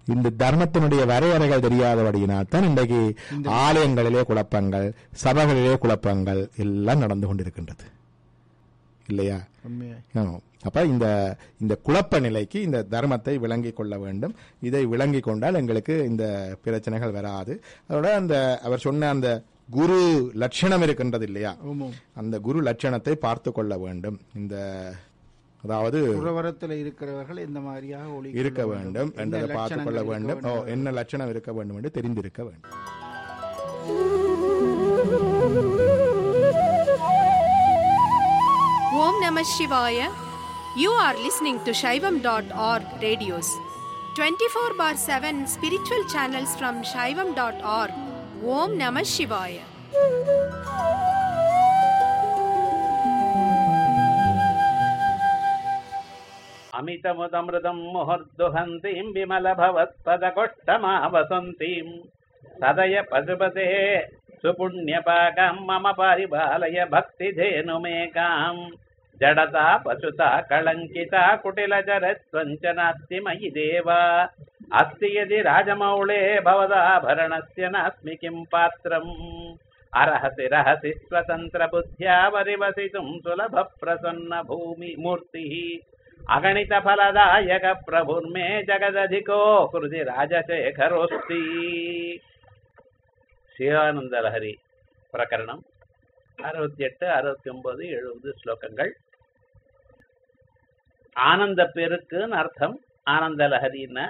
இந்த தர்மத்தினுடைய வரையறைகள் தெரியாதபடியினால் தான் இன்றைக்கு ஆலயங்களிலே குழப்பங்கள் சபைகளிலே குழப்பங்கள் எல்லாம் நடந்து கொண்டிருக்கின்றது இல்லையா உண்மையா ஆமா. அப்ப இந்த இந்த குழப்ப நிலைக்கு இந்த தர்மத்தை விளங்கிக் கொள்ள வேண்டும் இதை விளங்கிக் கொண்டால் எங்களுக்கு இந்த பிரச்சனைகள் வராது அதோட அந்த அவர் சொன்ன அந்த குரு லட்சணம் இருக்கின்றது இல்லையா ஆமாம் அந்த குரு லட்சணத்தை பார்த்து கொள்ள வேண்டும் இந்த அதாவது புறவரத்தில் இருக்கிறவர்கள் இந்த மாதிரியாக ஒளி இருக்க வேண்டும் என்றதை பார்த்து கொள்ள வேண்டும் ஓ, என்ன லட்சணம் இருக்க வேண்டும் என்று தெரிந்திருக்க வேண்டும் Om Namah Shivaya. You are listening to Shaivam.org radios. 24 bar 7 spiritual channels from Shaivam.org. Om Namah Shivaya. अमितमुदमृतम् मुहुर्दुहन्तीम् विमलभवत्पदकोष्ठमावसन्तीम् सदय पशुपते सुपुण्यपाकम् मम परिपालय भक्तिधेनुमेकाम् जडता पशुता कलङ्किता कुटिलचरत्वञ्च नास्ति मयि देव अस्ति यदि राजमौळे भवदाभरणस्य नास्मि किम् पात्रम् अर्हसि रहसि स्वतन्त्रबुद्ध्या परिवसितुम् सुलभप्रसन्न भूमि मूर्तिः अगणितफलदायक प्रभुर्मे जगदधिको हृदि राजशेखरोऽस्ति சிவானந்தலஹரி பிரகரணம் அறுபத்தி எட்டு அறுபத்தி ஒன்பது எழுபது ஸ்லோகங்கள் ஆனந்த பெருக்குன்னு அர்த்தம் ஆனந்த லஹரின்னு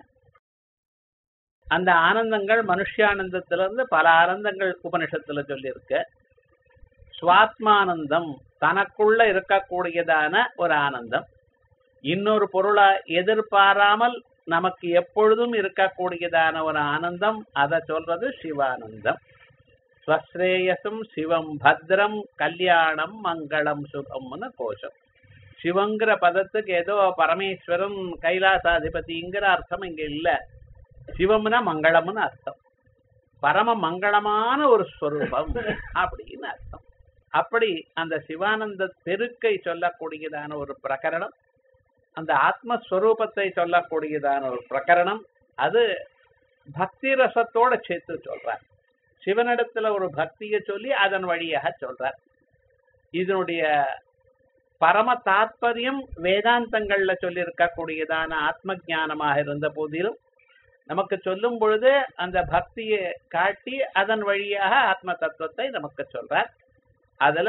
அந்த ஆனந்தங்கள் மனுஷானந்தத்திலிருந்து பல ஆனந்தங்கள் உபனிஷத்துல சொல்லியிருக்கு சுவாத்மானந்தம் தனக்குள்ள இருக்கக்கூடியதான ஒரு ஆனந்தம் இன்னொரு பொருளை எதிர்பாராமல் நமக்கு எப்பொழுதும் இருக்கக்கூடியதான ஒரு ஆனந்தம் அதை சொல்றது சிவானந்தம் ஸ்வஸ்ரேயசும் சிவம் பத்ரம் கல்யாணம் மங்களம் சுபம்னு கோஷம் சிவங்கிற பதத்துக்கு ஏதோ பரமேஸ்வரன் கைலாசாதிபதிங்கிற அர்த்தம் இங்க இல்ல சிவம்னா மங்களம்னு அர்த்தம் பரம மங்களமான ஒரு ஸ்வரூபம் அப்படின்னு அர்த்தம் அப்படி அந்த சிவானந்த பெருக்கை சொல்லக்கூடியதான ஒரு பிரகரணம் அந்த ஆத்மஸ்வரூபத்தை சொல்லக்கூடியதான ஒரு பிரகரணம் அது பக்தி ரசத்தோட சேர்த்து சொல்றார் சிவனிடத்துல ஒரு பக்தியை சொல்லி அதன் வழியாக சொல்றார் இதனுடைய பரம தாத்பரியம் வேதாந்தங்கள்ல சொல்லி இருக்கக்கூடியதான ஆத்ம ஞானமாக இருந்த போதிலும் நமக்கு சொல்லும் பொழுது அந்த பக்தியை காட்டி அதன் வழியாக ஆத்ம தத்துவத்தை நமக்கு சொல்றார் அதுல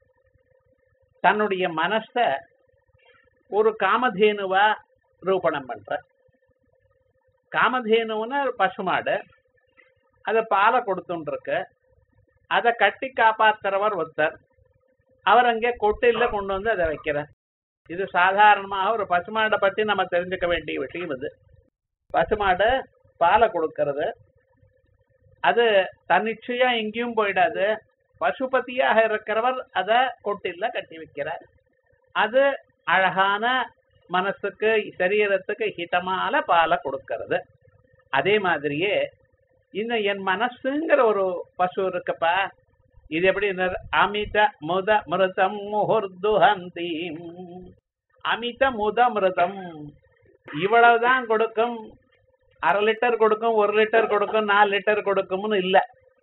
தன்னுடைய மனச ஒரு காமதேனுவா ரூபணம் பண்ற காமதேனுன்னு ஒரு பசுமாடு அதை பாலை கொடுத்துருக்கு அதை கட்டி காப்பாத்துறவர் ஒருத்தர் அவர் அங்கே கொட்டில கொண்டு வந்து அதை வைக்கிறார் இது சாதாரணமாக ஒரு பசுமாடை பற்றி நம்ம தெரிஞ்சுக்க வேண்டிய விஷயம் இது பசுமாடு பாலை கொடுக்கறது அது தன்னிச்சையா எங்கேயும் போயிடாது பசுபதியாக இருக்கிறவர் அதை கொட்டில கட்டி வைக்கிறார் அது அழகான மனசுக்கு சரீரத்துக்கு ஹிதமான பாலை கொடுக்கறது அதே மாதிரியே இந்த என் மனசுங்கிற ஒரு பசு இருக்குப்பா இது எப்படி அமித முத மிருதம் முகுர்துஹந்தீம் அமித முத மிருதம் இவ்வளவுதான் கொடுக்கும் அரை லிட்டர் கொடுக்கும் ஒரு லிட்டர் கொடுக்கும் நாலு லிட்டர் கொடுக்கும்னு இல்ல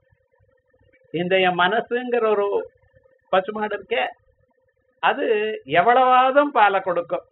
இந்த என் மனசுங்கிற ஒரு பசுமாடு இருக்கே அது எவ்வளவாதும் பாலை கொடுக்கும்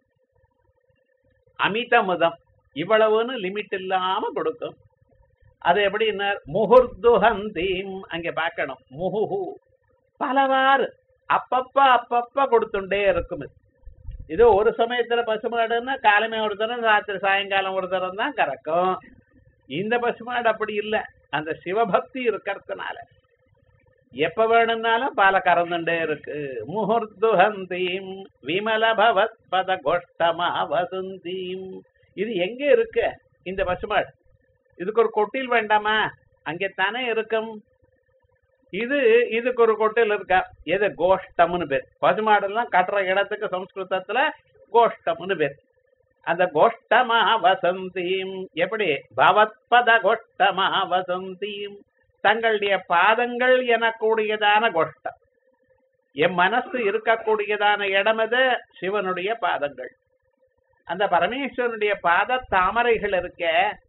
அமிதமுதம் இவ்வளவுன்னு லிமிட் இல்லாம கொடுக்கும் அது எப்படின்னா முகுர்துஹந்தீம் அங்க பார்க்கணும் முகுஹு பலவாறு அப்பப்ப அப்பப்ப கொடுத்துட்டே இருக்கும் இது இது ஒரு சமயத்துல பசுமாடுன்னா காலமே ஒரு தரம் ராத்திரி சாயங்காலம் ஒரு தரம் தான் கறக்கும் இந்த பசுமாடு அப்படி இல்லை அந்த சிவபக்தி இருக்கிறதுனால எப்ப வேணும்னாலும் பால கறந்துட்டே இருக்கு முகூர்த்துஹந்தீம் விமல பவத் பத கோஷ்டமா வசுந்தீம் இது எங்க இருக்கு இந்த பசுமாடு இதுக்கு ஒரு கொட்டில் வேண்டாமா அங்கே தானே இருக்கும் இது இதுக்கு ஒரு கொட்டில் இருக்கா எது கோஷ்டம்னு பேர் பசுமாடெல்லாம் கட்டுற இடத்துக்கு சம்ஸ்கிருதத்துல கோஷ்டம்னு பேர் அந்த கோஷ்டமா வசந்தீம் எப்படி பவத்பத கோஷ்டமா வசந்தீம் தங்களுடைய பாதங்கள் எனக்கூடியதான கோஷ்டம் என் மனசு இருக்கக்கூடியதான இடம் எது சிவனுடைய பாதங்கள் அந்த பரமேஸ்வரனுடைய பாத தாமரைகள் இருக்க